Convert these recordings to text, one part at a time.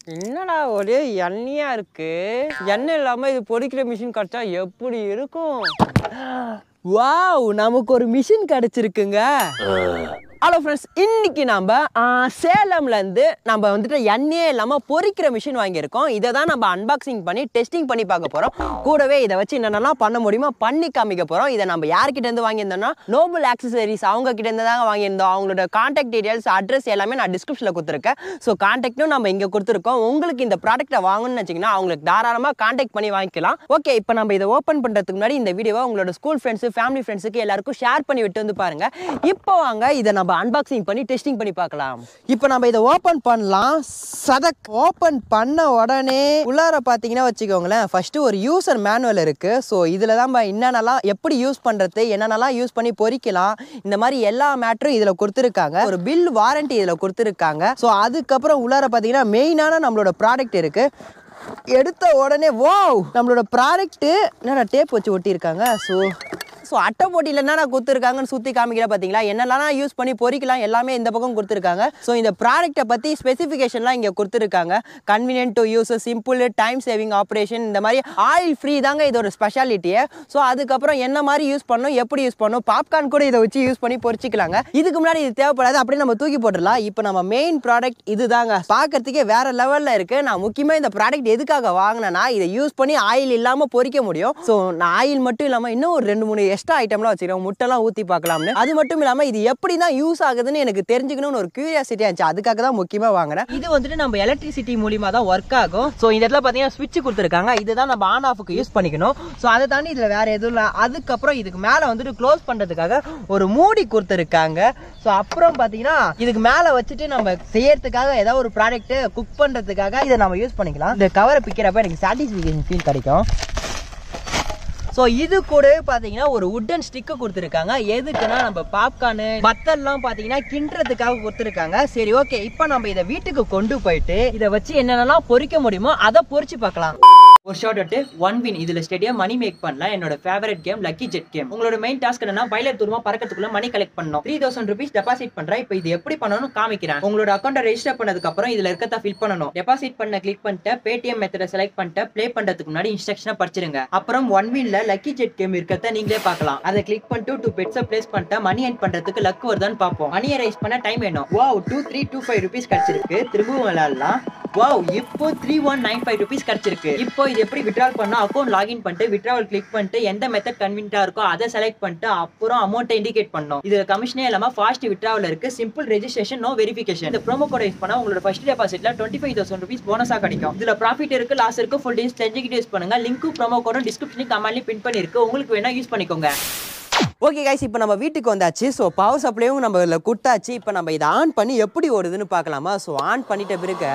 என்னடா ஒரே எண்ணெயா இருக்கு எண்ணெய் இல்லாம இது பொரிக்கிற மிஷின் கிடைச்சா எப்படி இருக்கும் வாவ் நமக்கு ஒரு மிஷின் கிடைச்சிருக்குங்க ஹலோ ஃப்ரெண்ட்ஸ் இன்னைக்கு நம்ம சேலம்ல இருந்து நம்ம வந்துட்டு எண்ணெயே இல்லாம பொரிக்கிற மிஷின் வாங்கியிருக்கோம் இதை தான் நம்ம அன்பாக்சிங் பண்ணி டெஸ்டிங் பண்ணி பார்க்க போறோம் கூடவே இதை வச்சு என்னென்னலாம் பண்ண முடியுமோ பண்ணி காமிக்க போறோம் இதை நம்ம யார்கிட்ட இருந்து வாங்கியிருந்தோம்னா நோபல் ஆக்சசரிஸ் அவங்க கிட்ட இருந்து தாங்க வாங்கியிருந்தோம் அவங்களோட கான்டாக்ட் டீடைல்ஸ் அட்ரஸ் எல்லாமே நான் டிஸ்கிரிப்ஷனில் கொடுத்துருக்கேன் ஸோ கான்டாக்டும் நம்ம இங்கே கொடுத்துருக்கோம் உங்களுக்கு இந்த ப்ராடக்ட்டை வாங்கணும்னு வச்சிங்கன்னா அவங்களுக்கு தாராளமாக கான்டாக்ட் பண்ணி வாங்கிக்கலாம் ஓகே இப்போ நம்ம இதை ஓப்பன் பண்ணுறதுக்கு முன்னாடி இந்த வீடியோவை உங்களோட ஸ்கூல் ஃப்ரெண்ட்ஸு ஃபேமிலி ஃப்ரெண்ட்ஸுக்கு எல்லாருக்கும் ஷேர் பண்ணி விட்டு வந்து பாருங்க இப்போ வாங்க இதை நம்ம அன்பாக்சிங் பண்ணி டெஸ்டிங் பண்ணி பார்க்கலாம் இப்போ நம்ம இதை ஓப்பன் பண்ணலாம் சதக் ஓப்பன் பண்ண உடனே உள்ளார பார்த்தீங்கன்னா வச்சுக்கோங்களேன் ஃபர்ஸ்ட் ஒரு யூசர் மேனுவல் இருக்கு ஸோ இதில் தான் நம்ம என்னென்னலாம் எப்படி யூஸ் பண்ணுறது என்னென்னலாம் யூஸ் பண்ணி பொறிக்கலாம் இந்த மாதிரி எல்லா மேட்டரும் இதில் கொடுத்துருக்காங்க ஒரு பில் வாரண்டி இதில் கொடுத்துருக்காங்க ஸோ அதுக்கப்புறம் உள்ளார பார்த்தீங்கன்னா மெயினான நம்மளோட ப்ராடக்ட் இருக்கு எடுத்த உடனே வாவ் நம்மளோட ப்ராடக்ட்டு என்னடா டேப் வச்சு ஒட்டியிருக்காங்க ஸோ ஸோ அட்டை போட்டியில் என்னென்ன கொடுத்துருக்காங்கன்னு சுற்றி காமிக்கிற பார்த்தீங்களா என்னெல்லாம் யூஸ் பண்ணி பொறிக்கலாம் எல்லாமே இந்த பக்கம் கொடுத்துருக்காங்க ஸோ இந்த ப்ராடக்ட்டை பற்றி ஸ்பெசிஃபிகேஷன்லாம் இங்கே கொடுத்துருக்காங்க convenient to use simple time saving operation இந்த மாதிரி ஆயில் ஃப்ரீ தாங்க இதோட ஸ்பெஷாலிட்டியே ஸோ அதுக்கப்புறம் என்ன மாதிரி யூஸ் பண்ணணும் எப்படி யூஸ் பண்ணணும் பாப்கார்ன் கூட இதை வச்சு யூஸ் பண்ணி பொரிச்சிக்கலாங்க இதுக்கு முன்னாடி இது தேவைப்படாது அப்படியே நம்ம தூக்கி போட்டுடலாம் இப்போ நம்ம மெயின் ப்ராடக்ட் இதுதாங்க பார்க்கறதுக்கே வேற லெவலில் இருக்கு நான் முக்கியமாக இந்த ப்ராடக்ட் எதுக்காக வாங்கினேன்னா இதை யூஸ் பண்ணி ஆயில் இல்லாமல் பொரிக்க முடியும் ஸோ நான் ஆயில் மட்டும் இல்லாமல் இன்னும் ஒரு ரெண்டு மூணு எக்ஸ்ட்ரா ஐட்டம்லாம் வச்சுக்கிறேன் முட்டைலாம் ஊற்றி பார்க்கலாம்னு அது மட்டும் இல்லாமல் இது எப்படி தான் யூஸ் ஆகுதுன்னு எனக்கு தெரிஞ்சுக்கணும்னு ஒரு கியூரியாசிட்டி இருந்துச்சு அதுக்காக தான் முக்கியமாக வாங்கினேன் இது வந்துட்டு நம்ம எலக்ட்ரிசிட்டி மூலியமா தான் ஒர்க் ஆகும் ஸோ இந்த இடத்துல பார்த்தீங்கன்னா ஸ்விட்ச் கொடுத்துருக்காங்க இதுதான் நம்ம ஆன் ஆஃபுக்கு யூஸ் பண்ணிக்கணும் ஸோ அதை தாண்டி இதில் வேற எதுவும் இல்லை அதுக்கப்புறம் இதுக்கு மேலே வந்துட்டு க்ளோஸ் பண்ணுறதுக்காக ஒரு மூடி கொடுத்துருக்காங்க ஸோ அப்புறம் பார்த்தீங்கன்னா இதுக்கு மேலே வச்சுட்டு நம்ம செய்யறதுக்காக ஏதாவது ஒரு ப்ராடக்ட் குக் பண்ணுறதுக்காக இதை நம்ம யூஸ் பண்ணிக்கலாம் இந்த கவரை பிக்கிறப்ப எனக்கு சாட்டிஸ்ஃபிகேஷன் ஃபீல் கிடைக்கும் ஸோ இது கூடவே பார்த்தீங்கன்னா ஒரு உட்டன் ஸ்டிக்கு கொடுத்துருக்காங்க எதுக்குன்னா நம்ம பாப்கார்னு பத்தல்லாம் பார்த்தீங்கன்னா கிண்டுறதுக்காக கொடுத்துருக்காங்க சரி ஓகே இப்போ நம்ம இதை வீட்டுக்கு கொண்டு போயிட்டு இதை வச்சு என்னென்னலாம் பொரிக்க முடியுமோ அதை பொரிச்சு பார்க்கலாம் ஒரு ஷார்ட் அட்டு ஒன் வின் இதுல ஸ்டேடியம் மணி மேக் பண்ணலாம் என்னோட favourite game lucky jet game உங்களோட மெயின் டாஸ்க் என்னன்னா பைலட் தூரமா பறக்கிறதுக்குள்ள மணி கலெக்ட் பண்ணணும் த்ரீ தௌசண்ட் ருபீஸ் டெபாசிட் பண்றேன் இப்போ இது எப்படி பண்ணணும்னு காமிக்கிறேன் உங்களோட அக்கௌண்ட்டை ரெஜிஸ்டர் பண்ணதுக்கு அப்புறம் இதுல இருக்கதா ஃபில் பண்ணணும் டெபாசிட் பண்ண கிளிக் பண்ணிட்டு பேடிஎம் மெத்தட செலக்ட் பண்ணிட்டு ப்ளே பண்றதுக்கு முன்னாடி இன்ஸ்ட்ரக்ஷனை படிச்சிருங்க அப்புறம் ஒன் வின்ல லக்கி ஜெட் கேம் இருக்கத நீங்களே பார்க்கலாம் அதை கிளிக் பண்ணிட்டு டூ பெட்ஸை பிளேஸ் பண்ணிட்டு மணி எர்ன் பண்றதுக்கு லக் வருதான்னு பார்ப்போம் மணியை ரைஸ் பண்ண டைம் வேணும் wow two three two five rupees கிடைச்சிருக்கு திரும்பவும் விளையாடலாம் வாவ் இப்போ three one nine five rupees கிடைச்சிருக்கு இப்போ இது எப்படி விட்ரால் பண்ணா அக்கௌண்ட் லாகின் பண்ணிட்டு விட்ராவல் கிளிக் பண்ணிட்டு எந்த மெத்தட் கன்வீனியா இருக்கோ அதை செலக்ட் பண்ணிட்டு அப்புறம் அமௌண்ட்டை இண்டிகேட் பண்ணணும் இதுல கமிஷனே இல்லாம ஃபாஸ்ட் விட்ராவல் இருக்கு சிம்பிள் ரெஜிஸ்ட்ரேஷன் நோ வெரிஃபிகேஷன் இந்த ப்ரோமோ கோட் யூஸ் பண்ணா உங்களோட ஃபர்ஸ்ட் டெபாசிட்ல டுவெண்ட்டி ஃபைவ் தௌசண்ட் ருபீஸ் போனஸா கிடைக்கும் இதுல ப்ராஃபிட் இருக்கு லாஸ் இருக்கு ஃபுல் டேஸ் தெரிஞ்சுக்கிட்டு யூஸ் பண்ணுங்க லிங்க்கும் ப்ரோமோ கோடும் டிஸ்கிரிப்ஷன் கமெண்ட்லயும் பின் பண்ணிருக்கு உங்களுக்கு வேணா யூஸ் பண்ணிக்கோங்க ஓகே கைஸ் இப்போ நம்ம வீட்டுக்கு வந்தாச்சு ஸோ பவர் சப்ளையும் நம்ம இதில் கொடுத்தாச்சு இப்போ நம்ம இதை ஆன் பண்ணி எப்படி ஓடுதுன்னு பார்க்கலாமா ஸோ ஆன் பண்ணிட்ட பிறகு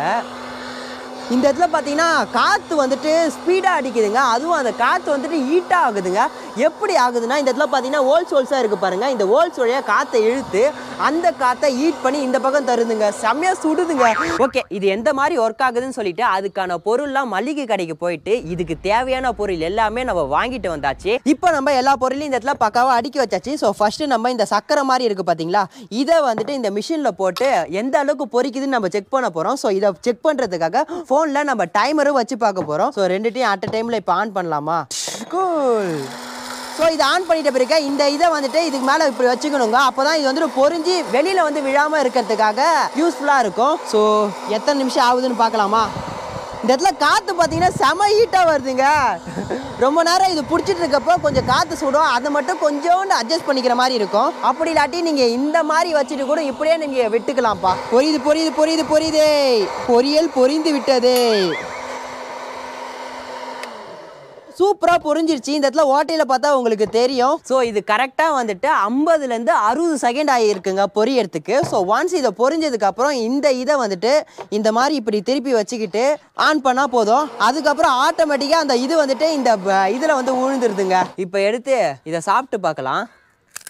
இந்த இடத்துல பார்த்தீங்கன்னா காற்று வந்துட்டு ஸ்பீடாக அடிக்குதுங்க அதுவும் அந்த காற்று வந்துட்டு ஹீட்டாக ஆகுதுங்க எப்படி ஆகுதுன்னா இந்த இடத்துல பார்த்தீங்கன்னா ஹோல்ஸ் ஹோல்ஸாக இருக்குது பாருங்கள் இந்த ஹோல்ஸ் வழியாக காற்றை இழுத்து அந்த காற்றை ஹீட் பண்ணி இந்த பக்கம் தருதுங்க செம்மையாக சுடுதுங்க ஓகே இது எந்த மாதிரி ஒர்க் ஆகுதுன்னு சொல்லிட்டு அதுக்கான பொருள்லாம் மளிகை கடைக்கு போயிட்டு இதுக்கு தேவையான பொருள் எல்லாமே நம்ம வாங்கிட்டு வந்தாச்சு இப்போ நம்ம எல்லா பொருளையும் இந்த இடத்துல பக்காவாக அடுக்கி வச்சாச்சு ஸோ ஃபஸ்ட்டு நம்ம இந்த சக்கரை மாதிரி இருக்குது பார்த்தீங்களா இதை வந்துட்டு இந்த மிஷினில் போட்டு எந்த அளவுக்கு பொரிக்குதுன்னு நம்ம செக் பண்ண போகிறோம் ஸோ இதை செக் பண்ணுறதுக்காக ஃபோனில் நம்ம டைமரும் வச்சு பார்க்க போகிறோம் ஸோ ரெண்டுத்தையும் அட் அ டைமில் இப்போ ஆன் பண்ணலாமா கூல் ஸோ இதை ஆன் பண்ணிட்ட பிறகு இந்த இதை வந்துட்டு இதுக்கு மேலே இப்படி வச்சுக்கணுங்க அப்போ தான் இது வந்துட்டு பொரிஞ்சு வெளியில் வந்து விழாமல் இருக்கிறதுக்காக யூஸ்ஃபுல்லாக இருக்கும் ஸோ எத்தனை நிமிஷம் ஆகுதுன்னு பார்க்கலாமா இந்த இடத்துல காற்று பார்த்தீங்கன்னா செம ஹீட்டாக வருதுங்க ரொம்ப நேரம் இது பிடிச்சிட்டு இருக்கப்போ கொஞ்சம் காற்று சுடும் அதை மட்டும் கொஞ்சோண்டு அட்ஜஸ்ட் பண்ணிக்கிற மாதிரி இருக்கும் அப்படி இல்லாட்டி நீங்கள் இந்த மாதிரி வச்சுட்டு கூட இப்படியே நீங்கள் விட்டுக்கலாம்ப்பா பொரியுது பொரியுது பொரியுது பொரியுதே பொரியல் பொரிந்து விட்டதே சூப்பராக பொரிஞ்சிருச்சு இந்த இடத்துல ஓட்டையில் பார்த்தா உங்களுக்கு தெரியும் ஸோ இது கரெக்டாக வந்துட்டு ஐம்பதுலேருந்து அறுபது செகண்ட் ஆகியிருக்குங்க பொரியறதுக்கு ஸோ ஒன்ஸ் இதை பொரிஞ்சதுக்கப்புறம் இந்த இதை வந்துட்டு இந்த மாதிரி இப்படி திருப்பி வச்சுக்கிட்டு ஆன் பண்ணால் போதும் அதுக்கப்புறம் ஆட்டோமேட்டிக்காக அந்த இது வந்துட்டு இந்த இதில் வந்து உழுந்துருதுங்க இப்போ எடுத்து இதை சாப்பிட்டு பார்க்கலாம்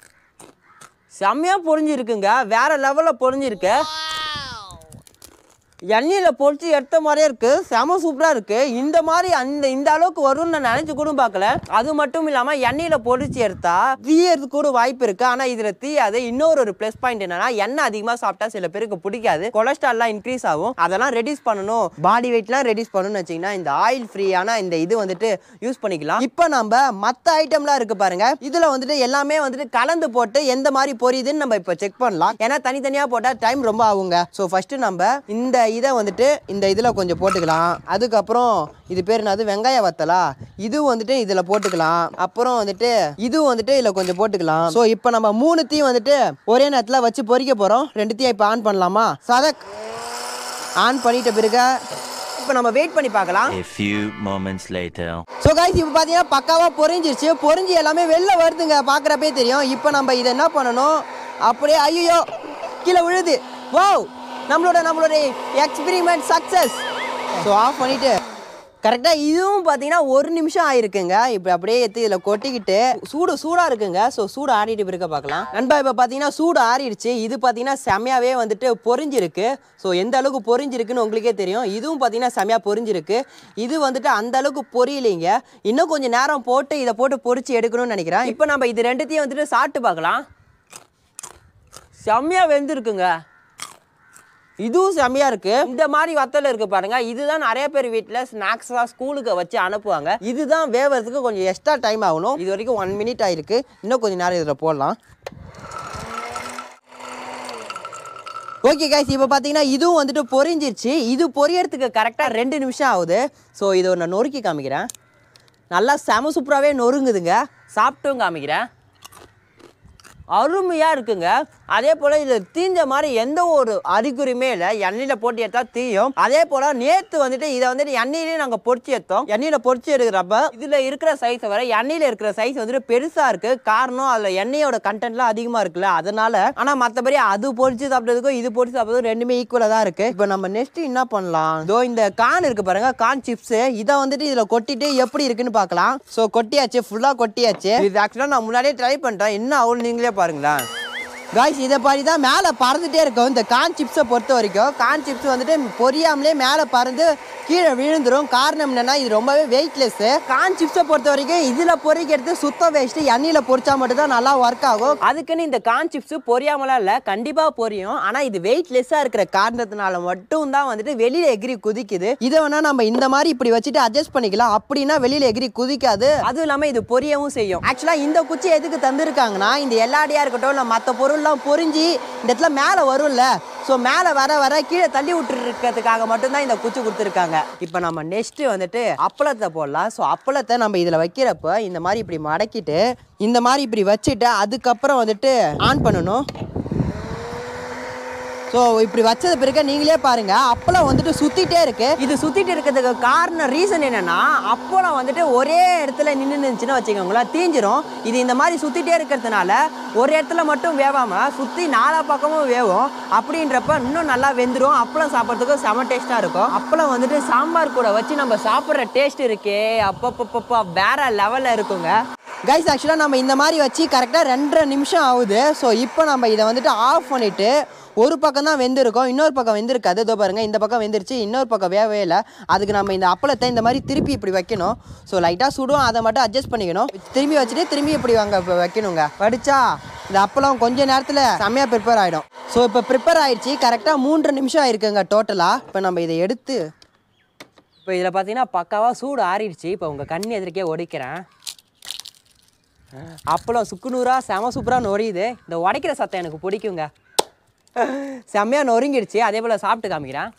செம்மையாக பொரிஞ்சிருக்குங்க வேற லெவலில் பொரிஞ்சிருக்கு எண்ணெயில் பொறிச்சு எடுத்த மாதிரியே இருக்கு செம சூப்பராக இருக்கு இந்த மாதிரி அந்த இந்த அளவுக்கு வரும்னு நான் நினைச்சு கூட பார்க்கல அது மட்டும் இல்லாமல் எண்ணெயில் பொறிச்சு எடுத்தா தீயறதுக்கு கூட வாய்ப்பு இருக்கு ஆனால் இதில் தீயாது இன்னொரு ஒரு ப்ளஸ் பாயிண்ட் என்னன்னா எண்ணெய் அதிகமாக சாப்பிட்டா சில பேருக்கு பிடிக்காது கொலஸ்ட்ரால்லாம் இன்க்ரீஸ் ஆகும் அதெல்லாம் ரெடியூஸ் பண்ணணும் பாடி வெயிட்லாம் ரெடியூஸ் பண்ணணும்னு வச்சிங்கன்னா இந்த ஆயில் ஃப்ரீயான இந்த இது வந்துட்டு யூஸ் பண்ணிக்கலாம் இப்போ நம்ம மற்ற ஐட்டம்லாம் இருக்கு பாருங்க இதில் வந்துட்டு எல்லாமே வந்துட்டு கலந்து போட்டு எந்த மாதிரி பொரியுதுன்னு நம்ம இப்போ செக் பண்ணலாம் ஏன்னா தனித்தனியாக போட்டால் டைம் ரொம்ப ஆகுங்க ஸோ ஃபஸ்ட்டு நம்ம இந்த இதை வந்துட்டு இந்த இதில் கொஞ்சம் போட்டுக்கலாம் அதுக்கப்புறம் இது பேர் என்னது வெங்காய வத்தலா இது வந்துட்டு இதில் போட்டுக்கலாம் அப்புறம் வந்துட்டு இது வந்துட்டு இதில் கொஞ்சம் போட்டுக்கலாம் ஸோ இப்போ நம்ம மூணுத்தையும் வந்துட்டு ஒரே நேரத்தில் வச்சு பொரிக்க போகிறோம் ரெண்டுத்தையும் இப்போ ஆன் பண்ணலாமா சதக் ஆன் பண்ணிட்ட பிறகு இப்போ நம்ம வெயிட் பண்ணி பார்க்கலாம் A few moments later. So guys இப்போ பார்த்தீங்கன்னா பக்காவாக பொரிஞ்சிருச்சு பொரிஞ்சு எல்லாமே வெளில வருதுங்க பார்க்குறப்பே தெரியும் இப்போ நம்ம இதை என்ன பண்ணணும் அப்படியே ஐயோ கீழே விழுது வாவ் நம்மளோட நம்மளோட எக்ஸ்பிரிமெண்ட் சக்ஸஸ் ஸோ ஆஃப் பண்ணிட்டு கரெக்டாக இதுவும் பார்த்தீங்கன்னா ஒரு நிமிஷம் ஆயிருக்குங்க இப்போ அப்படியே எடுத்து இதில் கொட்டிக்கிட்டு சூடு சூடாக இருக்குங்க ஸோ சூடு ஆறிட்டு பிறக்க பார்க்கலாம் நண்பா இப்போ பார்த்தீங்கன்னா சூடு ஆறிடுச்சு இது பார்த்தீங்கன்னா செமையாவே வந்துட்டு பொரிஞ்சிருக்கு ஸோ எந்த அளவுக்கு பொரிஞ்சிருக்குன்னு உங்களுக்கே தெரியும் இதுவும் பார்த்தீங்கன்னா செமையாக பொரிஞ்சிருக்கு இது வந்துட்டு அந்த அளவுக்கு பொரியலைங்க இன்னும் கொஞ்சம் நேரம் போட்டு இதை போட்டு பொரிச்சு எடுக்கணும்னு நினைக்கிறேன் இப்போ நம்ம இது ரெண்டுத்தையும் வந்துட்டு சாப்பிட்டு பார்க்கலாம் செம்மையாக வெந்திருக்குங்க இதுவும் செம்மையா இருக்கு இந்த மாதிரி வத்தல் இருக்கு பாருங்க இதுதான் நிறைய பேர் வீட்டில் ஸ்நாக்ஸாக ஸ்கூலுக்கு வச்சு அனுப்புவாங்க இதுதான் வேவறதுக்கு கொஞ்சம் எக்ஸ்ட்ரா டைம் ஆகணும் இது வரைக்கும் ஒன் மினிட் ஆயிருக்கு இன்னும் கொஞ்சம் நேரம் இதில் போடலாம் ஓகே கைஸ் இப்போ பார்த்தீங்கன்னா இதுவும் வந்துட்டு பொரிஞ்சிருச்சு இது பொரியறதுக்கு கரெக்டாக ரெண்டு நிமிஷம் ஆகுது ஸோ இதை நான் நொறுக்கி காமிக்கிறேன் நல்லா செம சூப்பராகவே நொறுங்குதுங்க சாப்பிட்டும் காமிக்கிறேன் அருமையாக இருக்குங்க அதே போல் இது தீஞ்ச மாதிரி எந்த ஒரு அறிகுறியுமே இல்லை எண்ணெயில் போட்டு எடுத்தா தீயும் அதே போல் நேற்று வந்துட்டு இதை வந்துட்டு எண்ணெயிலே நாங்கள் பொரிச்சு எடுத்தோம் எண்ணெயில் பொரிச்சு எடுக்கிறப்ப இதில் இருக்கிற சைஸை வர எண்ணெயில் இருக்கிற சைஸ் வந்துட்டு பெருசாக இருக்குது காரணம் அதில் எண்ணெயோட கண்டென்ட்லாம் அதிகமாக இருக்குல்ல அதனால ஆனால் மற்றபடி அது பொரிச்சு சாப்பிட்றதுக்கும் இது பொரிச்சு சாப்பிட்றதுக்கும் ரெண்டுமே ஈக்குவலாக தான் இருக்குது இப்போ நம்ம நெக்ஸ்ட் என்ன பண்ணலாம் இதோ இந்த கான் இருக்கு பாருங்க கான் சிப்ஸ் இதை வந்துட்டு இதில் கொட்டிட்டு எப்படி இருக்குன்னு பார்க்கலாம் ஸோ கொட்டியாச்சு ஃபுல்லாக கொட்டியாச்சு இது ஆக்சுவலாக நான் முன்னாடியே ட்ரை பண்ணிட்டேன் என்ன ஆகும் நீங்களே பாருங்களேன் காய்ஸ் இதை பாரி தான் மேலே பறந்துட்டே இருக்கும் இந்த கான் சிப்ஸை பொறுத்த வரைக்கும் கான் சிப்ஸ் வந்துட்டு பொரியாமலே மேலே பறந்து கீழே விழுந்துரும் காரணம் என்னன்னா இது ரொம்பவே வெயிட்லெஸ் கான் சிப்ஸை பொறுத்த வரைக்கும் இதில் பொரிக்கிறது சுத்தம் வேஸ்ட்டு எண்ணெயில் பொரிச்சா மட்டும் தான் நல்லா ஒர்க் ஆகும் அதுக்குன்னு இந்த கான் சிப்ஸ் பொரியாமலாம் இல்லை கண்டிப்பாக பொரியும் ஆனால் இது வெயிட்லெஸ்ஸாக இருக்கிற காரணத்தினால மட்டும் தான் வந்துட்டு வெளியில் எகிரி குதிக்குது இதை வேணா நம்ம இந்த மாதிரி இப்படி வச்சுட்டு அட்ஜஸ்ட் பண்ணிக்கலாம் அப்படின்னா வெளியில் எகிரி குதிக்காது அதுவும் இல்லாமல் இது பொரியவும் செய்யும் ஆக்சுவலாக இந்த குச்சி எதுக்கு தந்திருக்காங்கன்னா இந்த எல்லாடியாக இருக்கட்டும் இல்லை மற்ற பொருள்லாம் பொரிஞ்சு இந்த இடத்துல மேலே வரும்ல ஸோ மேலே வர வர கீழே தள்ளி விட்டுருக்கிறதுக்காக மட்டும்தான் இந்த குச்சி கொடுத்துருக்காங்க இப்போ நம்ம நெக்ஸ்ட் வந்துட்டு அப்பளத்தை போடலாம் ஸோ அப்பளத்தை நம்ம இதில் வைக்கிறப்ப இந்த மாதிரி இப்படி மடக்கிட்டு இந்த மாதிரி இப்படி வச்சுட்டு அதுக்கப்புறம் வந்துட்டு ஆன் பண்ணணும் ஸோ இப்படி வச்சது பிறகு நீங்களே பாருங்க அப்பளம் வந்துட்டு சுத்திட்டே இருக்கு இது சுத்திட்டு இருக்கிறதுக்கு காரணம் ரீசன் என்னன்னா அப்பளம் வந்துட்டு ஒரே இடத்துல நின்று இருந்துச்சுன்னு வச்சுக்கோங்களேன் தீஞ்சிரும் இது இந்த மாதிரி சுத்திட்டே இருக்கிறதுனால ஒரு இடத்துல மட்டும் வேவாம சுத்தி நாலா பக்கமும் வேவும் அப்படின்றப்ப இன்னும் நல்லா வெந்துடும் அப்பளம் சாப்பிட்றதுக்கு செம டேஸ்டா இருக்கும் அப்பளம் வந்துட்டு சாம்பார் கூட வச்சு நம்ம சாப்பிட்ற டேஸ்ட் இருக்கே அப்பப்பப்பப்பா வேற லெவல்ல இருக்குங்க கைஸ் ஆக்சுவலாக நம்ம இந்த மாதிரி வச்சு கரெக்டாக ரெண்டரை நிமிஷம் ஆகுது ஸோ இப்போ நம்ம இதை வந்துட்டு ஆஃப் பண்ணிட்டு ஒரு பக்கம் தான் வெந்திருக்கும் இன்னொரு பக்கம் வெந்திருக்காது இதோ பாருங்க இந்த பக்கம் வெந்துருச்சு இன்னொரு பக்கம் வேகவே இல்லை அதுக்கு நம்ம இந்த அப்பளத்தை இந்த மாதிரி திருப்பி இப்படி வைக்கணும் ஸோ லைட்டாக சுடும் அதை மட்டும் அட்ஜஸ்ட் பண்ணிக்கணும் திரும்பி வச்சுட்டு திரும்பி இப்படி வாங்க இப்ப வைக்கணுங்க வடிச்சா இந்த அப்பளம் கொஞ்ச நேரத்தில் செம்மையாக ப்ரிப்பேர் ஆகிடும் ஸோ இப்போ ப்ரிப்பேர் ஆயிடுச்சு கரெக்டாக மூன்று நிமிஷம் ஆயிருக்குங்க டோட்டலாக இப்போ நம்ம இதை எடுத்து இப்போ இதில் பார்த்தீங்கன்னா பக்காவாக சூடு ஆறிடுச்சு இப்போ உங்கள் கண் எதிர்க்கே ஒடிக்கிறேன் அப்பளம் சுக்குநூறாக செம சூப்பராக நொரியுது இந்த உடைக்கிற சத்தம் எனக்கு பிடிக்குங்க செம்மையாக நொறுங்கிடுச்சு அதே போல் சாப்பிட்டு காமிக்கிறேன்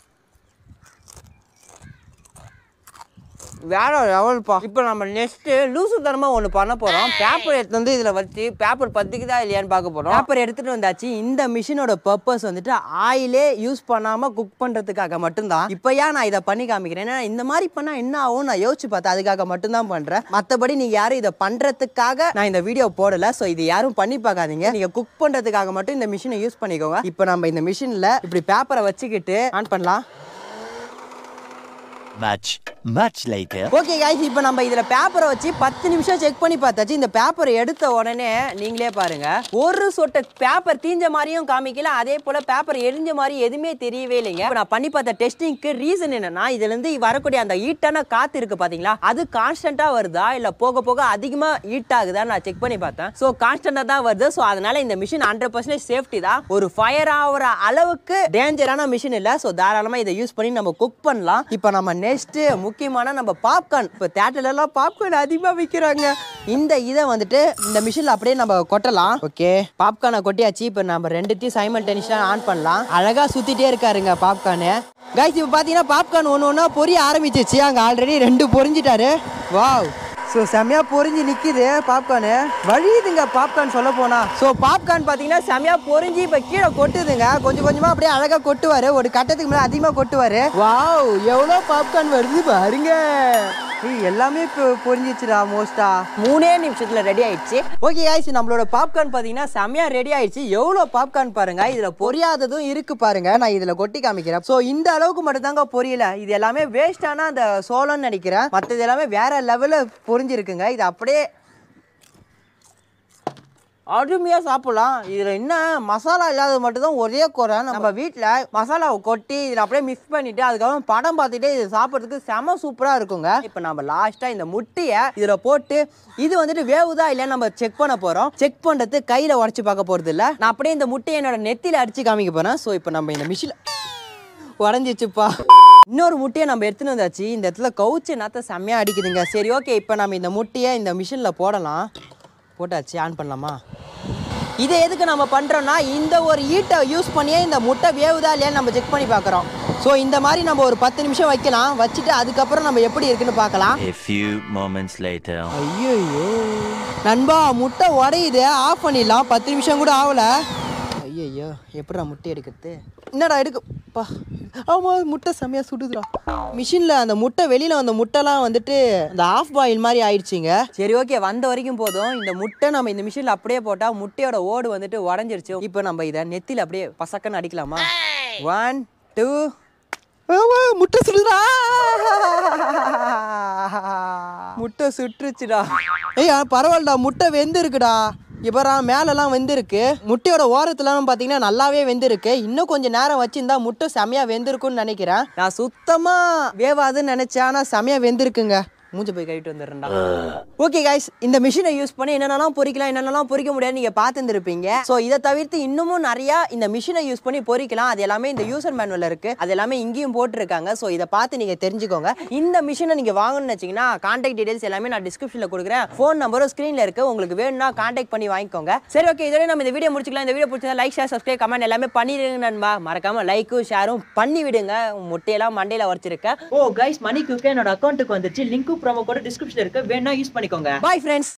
வேற லெவல்ப்பா இப்போ நம்ம நெக்ஸ்ட்டு லூசு தரமாக ஒன்று பண்ண போகிறோம் பேப்பர் எடுத்து வந்து இதில் வச்சு பேப்பர் பத்திக்குதா இல்லையான்னு பார்க்க போகிறோம் பேப்பர் எடுத்துகிட்டு வந்தாச்சு இந்த மிஷினோட பர்பஸ் வந்துட்டு ஆயிலே யூஸ் பண்ணாமல் குக் பண்ணுறதுக்காக மட்டும்தான் இப்போ ஏன் நான் இதை பண்ணி காமிக்கிறேன் ஏன்னா இந்த மாதிரி பண்ணால் என்ன ஆகும் நான் யோசிச்சு பார்த்தேன் அதுக்காக மட்டும்தான் பண்ணுறேன் மற்றபடி நீங்கள் யாரும் இதை பண்ணுறதுக்காக நான் இந்த வீடியோ போடலை ஸோ இது யாரும் பண்ணி பார்க்காதீங்க நீங்கள் குக் பண்ணுறதுக்காக மட்டும் இந்த மிஷினை யூஸ் பண்ணிக்கோங்க இப்போ நம்ம இந்த மிஷினில் இப்படி பேப்பரை வச்சுக்கிட்டு ஆன் பண்ணலாம் Much, much later. Okay guys இப்போ நம்ம இதில் பேப்பரை வச்சு பத்து நிமிஷம் செக் பண்ணி பார்த்தாச்சு இந்த பேப்பரை எடுத்த உடனே நீங்களே பாருங்க ஒரு சொட்ட பேப்பர் தீஞ்ச மாதிரியும் காமிக்கல அதே போல பேப்பர் எரிஞ்ச மாதிரி எதுவுமே தெரியவே இல்லைங்க இப்போ நான் பண்ணி பார்த்த டெஸ்டிங்க்கு ரீசன் என்னன்னா இதுல இருந்து வரக்கூடிய அந்த ஹீட்டான காத்து இருக்கு பாத்தீங்களா அது கான்ஸ்டன்டா வருதா இல்ல போக போக அதிகமா ஹீட் ஆகுதா நான் செக் பண்ணி பார்த்தேன் ஸோ கான்ஸ்டன்டா தான் வருது ஸோ அதனால இந்த மிஷின் ஹண்ட்ரட் பர்சன்டேஜ் சேஃப்டி தான் ஒரு ஃபயர் ஆகிற அளவுக்கு டேஞ்சரான மிஷின் இல்லை ஸோ தாராளமாக இதை யூஸ் பண்ணி நம்ம குக் பண்ணலாம் இப்போ நம்ம நெக்ஸ்ட் முக்கியமான நம்ம பாப்கார்ன் இப்போ தேட்டர்லலாம் பாப்கார்ன் அதிகமாக விற்கிறாங்க இந்த இதை வந்துட்டு இந்த மிஷினில் அப்படியே நம்ம கொட்டலாம் ஓகே பாப்கார்னை கொட்டியாச்சு இப்போ நம்ம ரெண்டுத்தையும் சைமல் டெனிஷனாக ஆன் பண்ணலாம் அழகாக சுற்றிட்டே இருக்காருங்க பாப்கார்னு கைஸ் இப்போ பார்த்தீங்கன்னா பாப்கார்ன் ஒன்று ஒன்றா பொரிய ஆரம்பிச்சிச்சு அங்கே ஆல்ரெடி ரெண்டு பொரிஞ்சிட்டாரு வாவ் ஸோ செம்மையா பொரிஞ்சு நிக்குது பாப்கார்னு வழியுதுங்க பாப்கார்ன் சொல்ல போனா ஸோ பாப்கார்ன் பார்த்தீங்கன்னா செம்மையா பொரிஞ்சு இப்போ கீழே கொட்டுதுங்க கொஞ்சம் கொஞ்சமா அப்படியே அழகா கொட்டுவாரு ஒரு கட்டத்துக்கு மேலே அதிகமாக கொட்டுவாரு வாவ் எவ்வளோ பாப்கார்ன் வருது பாருங்க ஏய், எல்லாமே இப்போ பொரிஞ்சிச்சுடா மோஸ்டா மூணே நிமிஷத்துல ரெடி ஆயிடுச்சு ஓகே ஆயிடுச்சு நம்மளோட பாப்கார்ன் பார்த்தீங்கன்னா செம்மையா ரெடி ஆயிடுச்சு எவ்வளோ பாப்கார்ன் பாருங்க இதுல பொரியாததும் இருக்கு பாருங்க நான் இதுல கொட்டி காமிக்கிறேன் ஸோ இந்த அளவுக்கு மட்டும் தாங்க பொரியல இது எல்லாமே வேஸ்டான அந்த சோளம்னு நினைக்கிறேன் மற்றது எல்லாமே வேற லெவலில் பொரிஞ்சிருக்குங்க இது அப்படியே அருமையாக சாப்பிடலாம் இதில் என்ன மசாலா இல்லாதது மட்டும்தான் ஒரே குறை நம்ம வீட்டில் மசாலாவை கொட்டி இதில் அப்படியே மிக்ஸ் பண்ணிட்டு அதுக்கப்புறம் படம் பார்த்துட்டு இது சாப்பிட்றதுக்கு செம சூப்பராக இருக்குங்க இப்போ நம்ம லாஸ்ட்டாக இந்த முட்டையை இதில் போட்டு இது வந்துட்டு வேவுதா இல்லைன்னு நம்ம செக் பண்ண போகிறோம் செக் பண்ணுறது கையில் உடச்சி பார்க்க போகிறது இல்லை நான் அப்படியே இந்த முட்டையை என்னோட நெத்தியில் அடித்து காமிக்க போகிறேன் ஸோ இப்போ நம்ம இந்த மிஷினில் உடஞ்சிச்சுப்பா இன்னொரு முட்டையை நம்ம எடுத்துன்னு வந்தாச்சு இந்த இடத்துல கவுச்சு நாத்த செம்மையாக அடிக்குதுங்க சரி ஓகே இப்போ நம்ம இந்த முட்டையை இந்த மிஷினில் போடலாம் போட்டாச்சு ஆன் பண்ணலாமா இதை எதுக்கு நம்ம பண்ணுறோம்னா இந்த ஒரு ஈட்டை யூஸ் பண்ணியே இந்த முட்டை வேவுதா இல்லையான்னு நம்ம செக் பண்ணி பார்க்குறோம் ஸோ இந்த மாதிரி நம்ம ஒரு பத்து நிமிஷம் வைக்கலாம் வச்சுட்டு அதுக்கப்புறம் நம்ம எப்படி இருக்குன்னு பார்க்கலாம் A few moments later. ஐயோ நண்பா முட்டை உடையுது ஆஃப் பண்ணிடலாம் பத்து நிமிஷம் கூட ஆகல ஐயோ எப்படா முட்டை எடுக்கிறது என்னடா எடுக்கப்பா ஆமாம் முட்டை செம்மையாக சுடுதுடா மிஷினில் அந்த முட்டை வெளியில் வந்த முட்டைலாம் வந்துட்டு அந்த ஆஃப் பாயில் மாதிரி ஆயிடுச்சுங்க சரி ஓகே வந்த வரைக்கும் போதும் இந்த முட்டை நம்ம இந்த மிஷினில் அப்படியே போட்டால் முட்டையோட ஓடு வந்துட்டு உடஞ்சிருச்சு இப்போ நம்ம இதை நெத்தியில் அப்படியே பசக்கன்னு அடிக்கலாமா ஒன் டூ ஆமா முட்டை சுடுறா முட்டை சுட்டுருச்சுடா ஏய் ஆ, பரவாயில்லடா முட்டை வெந்திருக்குடா இப்பரா மேலெல்லாம் வெந்திருக்கு முட்டையோட ஓரத்துலலாம் பார்த்தீங்கன்னா நல்லாவே வெந்திருக்கு இன்னும் கொஞ்சம் நேரம் வச்சிருந்தா முட்டை செமையா வெந்திருக்கும்னு நினைக்கிறேன் நான் சுத்தமா வேவாதுன்னு நினைச்சேன் ஆனால் செமையா வெந்திருக்குங்க மூஞ்ச போய் கழிட்டு வந்துடுறேன்டா ஓகே கைஸ் இந்த மிஷினை யூஸ் பண்ணி என்னென்னலாம் பொரிக்கலாம் என்னென்னலாம் பொரிக்க முடியாது நீங்கள் பார்த்துருப்பீங்க ஸோ இதை தவிர்த்து இன்னமும் நிறையா இந்த மிஷினை யூஸ் பண்ணி பொரிக்கலாம் அது எல்லாமே இந்த யூசர் மேனுவல் இருக்கு அது எல்லாமே இங்கேயும் போட்டிருக்காங்க ஸோ இதை பார்த்து நீங்கள் தெரிஞ்சுக்கோங்க இந்த மிஷினை நீங்கள் வாங்கணும்னு வச்சிங்கன்னா கான்டாக்ட் டீடைல்ஸ் எல்லாமே நான் டிஸ்கிரிப்ஷனில் கொடுக்குறேன் ஃபோன் நம்பரும் ஸ்க்ரீனில் இருக்கு உங்களுக்கு வேணும்னா கான்டாக்ட் பண்ணி வாங்கிக்கோங்க சரி ஓகே இதோட நம்ம இந்த வீடியோ முடிச்சுக்கலாம் இந்த வீடியோ பிடிச்சா லைக் ஷேர் சப்ஸ்கிரைப் கமெண்ட் எல்லாமே பண்ணிடுங்க நண்பா மறக்காம லைக்கும் ஷேரும் பண்ணி விடுங்க முட்டையெல்லாம் மண்டையில உடச்சிருக்கேன் ஓ கைஸ் மணி குக்கு என்னோட அக்கௌண்ட்டுக்கு வந்துச்சு லிங்க்கும் ப்ரோமோ கூட டிஸ்கிரிப்ஷன் இருக்கு வேணா யூஸ் பண்ணிக்கோங்க பாய் ஃப்ரெண்ட்ஸ்